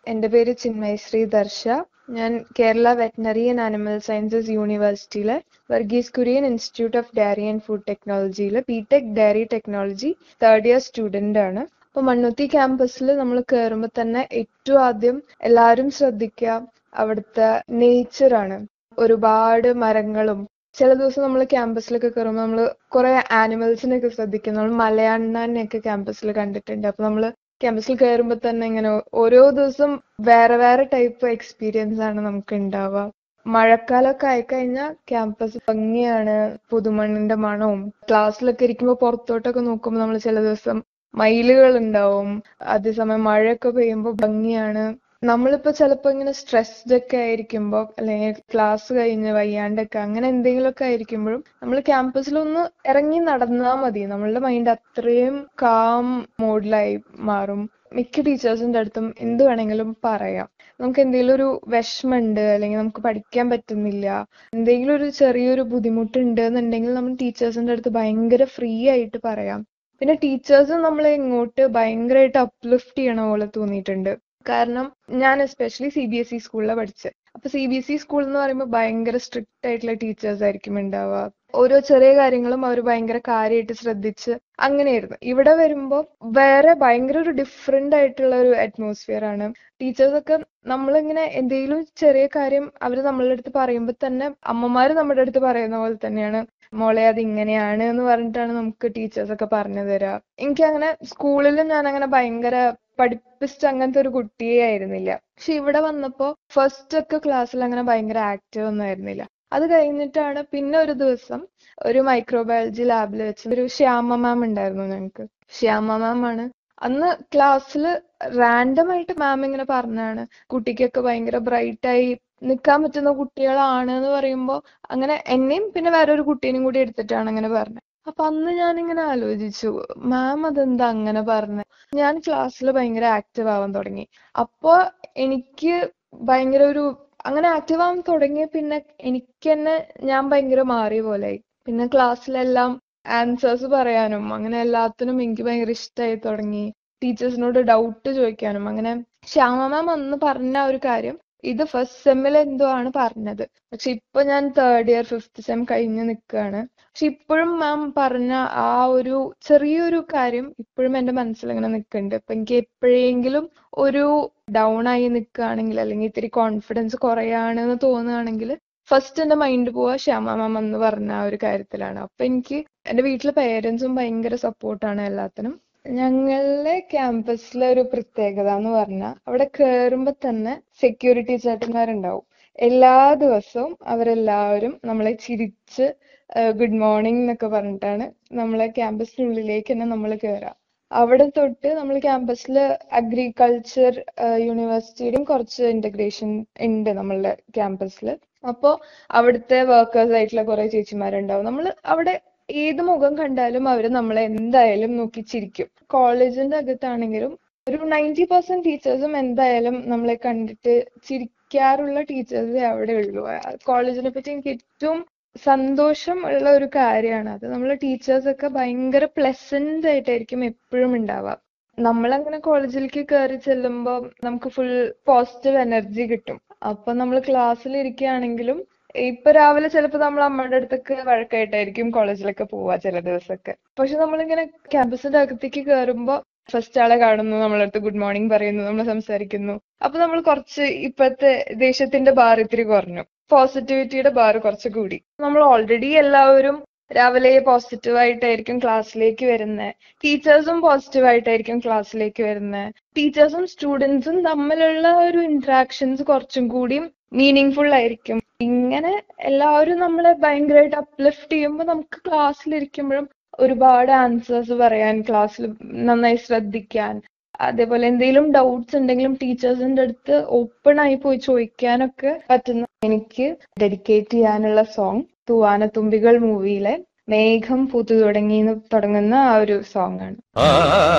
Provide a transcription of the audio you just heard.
എൻ്റെ പേര് ചിന്മയശ്രീ ദർശ ഞാൻ Kerala veterinary and animal sciences യൂണിവേഴ്സിറ്റിയിലെ Varghese Kurien institute of dairy and food ടെക്നോളജിയിലെ B tech dairy technology third year student ആണ് അപ്പോൾ മണ്ണുത്തി ക്യാമ്പസിൽ നമ്മൾ കയറുമ്പോൾ തന്നെ ഏറ്റവും ആദ്യം എല്ലാവരും ശ്രദ്ധിക്കുക അവിടുത്തെ നേച്ചറാണ് ഒരുപാട് മരങ്ങളും ചില ദിവസം നമ്മൾ ക്യാമ്പസിലൊക്കെ കയറുമ്പോൾ നമ്മൾ കുറെ ആനിമൽസിനെയൊക്കെ ശ്രദ്ധിക്കും നമ്മൾ മലയണ്ണാനെയൊക്കെ ക്യാമ്പസിൽ കണ്ടിട്ടുണ്ട് അപ്പൊ നമ്മൾ ക്യാമ്പസിൽ കയറുമ്പോൾ തന്നെ ഇങ്ങനെ ഓരോ ദിവസം വേറെ വേറെ ടൈപ്പ് എക്സ്പീരിയൻസ് ആണ് നമുക്ക് ഉണ്ടാവുക മഴക്കാലമൊക്കെ ആയിക്കഴിഞ്ഞാൽ ക്യാമ്പസ് ഭംഗിയാണ് പുതുമണ്ണിന്റെ മണവും ക്ലാസ്സിലൊക്കെ ഇരിക്കുമ്പോൾ പുറത്തോട്ടൊക്കെ നോക്കുമ്പോൾ നമ്മൾ ചില ദിവസം മയിലുകൾ ഉണ്ടാവും അതേസമയം മഴയൊക്കെ പെയ്യുമ്പോൾ ഭംഗിയാണ് നമ്മളിപ്പോ ചിലപ്പോ ഇങ്ങനെ സ്ട്രെസ്ഡ് ഒക്കെ ആയിരിക്കുമ്പോൾ അല്ലെങ്കിൽ ക്ലാസ് കഴിഞ്ഞ് വയ്യാണ്ടൊക്കെ അങ്ങനെ എന്തെങ്കിലുമൊക്കെ ആയിരിക്കുമ്പോഴും നമ്മൾ ക്യാമ്പസിലൊന്ന് ഇറങ്ങി നടന്നാൽ മതി നമ്മളുടെ മൈൻഡ് അത്രയും കാം മോഡിലായി മാറും മിക്ക ടീച്ചേഴ്സിന്റെ അടുത്തും എന്ത് വേണമെങ്കിലും പറയാം നമുക്ക് എന്തെങ്കിലും ഒരു വിഷമമുണ്ട് അല്ലെങ്കിൽ നമുക്ക് പഠിക്കാൻ പറ്റുന്നില്ല എന്തെങ്കിലും ഒരു ചെറിയൊരു ബുദ്ധിമുട്ടുണ്ട് എന്നുണ്ടെങ്കിൽ നമ്മൾ ടീച്ചേഴ്സിന്റെ അടുത്ത് ഭയങ്കര ഫ്രീ ആയിട്ട് പറയാം പിന്നെ ടീച്ചേഴ്സ് നമ്മളെ ഇങ്ങോട്ട് ഭയങ്കരമായിട്ട് അപ്ലിഫ്റ്റ് ചെയ്യണ പോലെ തോന്നിയിട്ടുണ്ട് കാരണം ഞാൻ especially C B S E സ്കൂളിലാണ് പഠിച്ചത് അപ്പൊ C B S E school എന്ന് പറയുമ്പോൾ ഭയങ്കര സ്ട്രിക്റ്റ് ആയിട്ടുള്ള ടീച്ചേഴ്സ് ആയിരിക്കും ഉണ്ടാവുക ഓരോ ചെറിയ കാര്യങ്ങളും അവർ ഭയങ്കര കാര്യമായിട്ട് ശ്രദ്ധിച്ച് അങ്ങനെയായിരുന്നു ഇവിടെ വരുമ്പോൾ വേറെ ഭയങ്കര ഒരു ഡിഫറെന്റ് ആയിട്ടുള്ള ഒരു അറ്റ്മോസ്ഫിയർ ആണ് ടീച്ചേഴ്സ് ഒക്കെ നമ്മളിങ്ങനെ എന്തെങ്കിലും ചെറിയ കാര്യം അവർ നമ്മളുടെ അടുത്ത് പറയുമ്പോൾ തന്നെ അമ്മമാര് നമ്മുടെ അടുത്ത് പറയുന്ന പോലെ തന്നെയാണ് മോളെ അത് ഇങ്ങനെയാണ് എന്ന് പറഞ്ഞിട്ടാണ് നമുക്ക് ടീച്ചേഴ്സ് ഒക്കെ പറഞ്ഞു തരാ എനിക്ക് അങ്ങനെ സ്കൂളിൽ ഞാൻ അങ്ങനെ ഭയങ്കര പഠിപ്പിച്ച അങ്ങനത്തെ ഒരു കുട്ടിയെ ആയിരുന്നില്ല പക്ഷെ ഇവിടെ വന്നപ്പോ ഫസ്റ്റ് ഒക്കെ ക്ലാസ്സിൽ അങ്ങനെ ഭയങ്കര ആക്റ്റീവ് ഒന്നും ആയിരുന്നില്ല അത് കഴിഞ്ഞിട്ടാണ് പിന്നെ ഒരു ദിവസം ഒരു മൈക്രോബയോളജി ലാബിൽ വെച്ച് ഒരു ശ്യാമ മാം ഉണ്ടായിരുന്നു ഞങ്ങൾക്ക് ശ്യാമ മാം ആണ് അന്ന് ക്ലാസ്സിൽ റാൻഡം ആയിട്ട് മാം ഇങ്ങനെ പറഞ്ഞാണ് കുട്ടിക്കൊക്കെ ഭയങ്കര ബ്രൈറ്റ് ആയി നിൽക്കാൻ പറ്റുന്ന കുട്ടികളാണ് എന്ന് പറയുമ്പോൾ അങ്ങനെ എന്നെയും പിന്നെ വേറെ ഒരു കുട്ടീനെയും കൂടി എടുത്തിട്ടാണ് അങ്ങനെ പറഞ്ഞത് അപ്പൊ അന്ന് ഞാനിങ്ങനെ ആലോചിച്ചു മാം അതെന്താ അങ്ങനെ പറഞ്ഞത് ഞാൻ ക്ലാസ്സിൽ ഭയങ്കര ആക്റ്റീവ് ആവാൻ തുടങ്ങി അപ്പോ എനിക്ക് ഭയങ്കര ഒരു അങ്ങനെ ആക്റ്റീവ് ആവാൻ തുടങ്ങിയ പിന്നെ എനിക്ക് തന്നെ ഞാൻ ഭയങ്കര മാറിയ പോലെയായി പിന്നെ ക്ലാസ്സിലെല്ലാം ആൻസേഴ്സ് പറയാനും അങ്ങനെ എല്ലാത്തിനും എനിക്ക് ഭയങ്കര ഇഷ്ടമായി തുടങ്ങി ടീച്ചേഴ്സിനോട് ഡൗട്ട് ചോദിക്കാനും അങ്ങനെ ശ്യാമ മാം അന്ന് പറഞ്ഞ ഒരു കാര്യം ഇത് ഫസ്റ്റ് സെമ്മിൽ എന്തോ ആണ് പറഞ്ഞത് പക്ഷെ ഇപ്പൊ ഞാൻ തേർഡ് ഇയർ ഫിഫ്ത്ത് സെം കഴിഞ്ഞ് നിൽക്കുകയാണ് പക്ഷെ ഇപ്പോഴും മാം പറഞ്ഞ ആ ഒരു ചെറിയൊരു കാര്യം ഇപ്പോഴും എന്റെ മനസ്സിൽ ഇങ്ങനെ നിൽക്കുന്നുണ്ട് അപ്പൊ എനിക്ക് എപ്പോഴെങ്കിലും ഒരു ഡൗൺ ആയി നിൽക്കുകയാണെങ്കിൽ അല്ലെങ്കിൽ ഇത്തിരി കോൺഫിഡൻസ് കുറയാണെന്ന് തോന്നുകയാണെങ്കിൽ ഫസ്റ്റ് എന്റെ മൈൻഡ് പോവാ ശ്യാമ മാം എന്ന് പറഞ്ഞ ആ ഒരു കാര്യത്തിലാണ് അപ്പൊ എനിക്ക് എന്റെ വീട്ടിലെ പേരൻസും ഭയങ്കര സപ്പോർട്ടാണ് എല്ലാത്തിനും ഞങ്ങളുടെ ക്യാമ്പസിലെ ഒരു പ്രത്യേകത എന്ന് പറഞ്ഞാൽ അവിടെ കയറുമ്പോൾ തന്നെ സെക്യൂരിറ്റി ചേട്ടന്മാരുണ്ടാവും എല്ലാ ദിവസവും അവരെല്ലാവരും നമ്മളെ ചിരിച്ച് ഗുഡ് മോർണിംഗ് എന്നൊക്കെ പറഞ്ഞിട്ടാണ് നമ്മളെ ക്യാമ്പസിനുള്ളിലേക്ക് തന്നെ നമ്മൾ കയറുക അവിടെ തൊട്ട് നമ്മൾ ക്യാമ്പസിൽ അഗ്രികൾച്ചർ യൂണിവേഴ്സിറ്റിയുടെയും കുറച്ച് ഇന്റഗ്രേഷൻ ഉണ്ട് നമ്മളുടെ ക്യാമ്പസിൽ അപ്പോൾ അവിടുത്തെ വർക്കേഴ്സ് ആയിട്ടുള്ള കുറെ ചേച്ചിമാരുണ്ടാവും നമ്മൾ അവിടെ ഏത് മുഖം കണ്ടാലും അവർ നമ്മളെ എന്തായാലും നോക്കി ചിരിക്കും കോളേജിന്റെ അകത്താണെങ്കിലും ഒരു നയൻറ്റി പെർസെന്റ് ടീച്ചേഴ്സും എന്തായാലും നമ്മളെ കണ്ടിട്ട് ചിരിക്കാറുള്ള ടീച്ചേഴ്സേ അവിടെ ഉള്ളൂ കോളേജിനെ പറ്റി എനിക്ക് ഏറ്റവും സന്തോഷം ഉള്ള ഒരു കാര്യമാണ് അത് നമ്മളെ ടീച്ചേഴ്സ് ഒക്കെ ഭയങ്കര പ്ലസന്റ് ആയിട്ടായിരിക്കും എപ്പോഴും ഉണ്ടാവുക നമ്മളങ്ങനെ കോളേജിലേക്ക് കയറി ചെല്ലുമ്പോൾ നമുക്ക് ഫുൾ പോസിറ്റീവ് എനർജി കിട്ടും അപ്പൊ നമ്മൾ ക്ലാസ്സിൽ ഇരിക്കുകയാണെങ്കിലും ഇപ്പൊ രാവിലെ ചിലപ്പോ നമ്മൾ അമ്മയുടെ അടുത്തൊക്കെ വഴക്കായിട്ടായിരിക്കും കോളേജിലൊക്കെ പോവാ ചില ദിവസമൊക്കെ പക്ഷെ നമ്മളിങ്ങനെ ക്യാമ്പസിന്റെ അകത്തേക്ക് കയറുമ്പോ ഫസ്റ്റ് ആളെ കാണുന്നു നമ്മളടുത്ത് ഗുഡ് മോർണിംഗ് പറയുന്നു നമ്മൾ സംസാരിക്കുന്നു അപ്പൊ നമ്മൾ കുറച്ച് ഇപ്പോഴത്തെ ദേഷ്യത്തിന്റെ ബാർ ഇത്തിരി കുറഞ്ഞു പോസിറ്റിവിറ്റിയുടെ ബാർ കുറച്ച് കൂടി നമ്മൾ ഓൾറെഡി എല്ലാവരും രാവിലെ പോസിറ്റീവ് ആയിട്ടായിരിക്കും ക്ലാസ്സിലേക്ക് വരുന്നത് ടീച്ചേഴ്സും പോസിറ്റീവ് ആയിട്ടായിരിക്കും ക്ലാസ്സിലേക്ക് വരുന്നത് ടീച്ചേഴ്സും സ്റ്റുഡൻസും തമ്മിലുള്ള ഒരു ഇന്ററാക്ഷൻസ് കുറച്ചും കൂടിയും മീനിങ് ഫുൾ ആയിരിക്കും ഇങ്ങനെ എല്ലാവരും നമ്മളെ ഭയങ്കരമായിട്ട് അപ്ലിഫ്റ്റ് ചെയ്യുമ്പോൾ നമുക്ക് ക്ലാസ്സിലിരിക്കുമ്പോഴും ഒരുപാട് ആൻസേഴ്സ് പറയാൻ ക്ലാസ്സിൽ നന്നായി ശ്രദ്ധിക്കാൻ അതേപോലെ എന്തെങ്കിലും ഡൗട്ട്സ് ഉണ്ടെങ്കിലും ടീച്ചേഴ്സിന്റെ അടുത്ത് ഓപ്പൺ ആയി പോയി ചോദിക്കാനൊക്കെ പറ്റുന്ന എനിക്ക് ഡെഡിക്കേറ്റ് ചെയ്യാനുള്ള സോങ് തൂവാനത്തുമ്പികൾ മൂവിയിലെ മേഘം പൂത്തു തുടങ്ങി തുടങ്ങുന്ന ആ ഒരു സോങ് ആണ്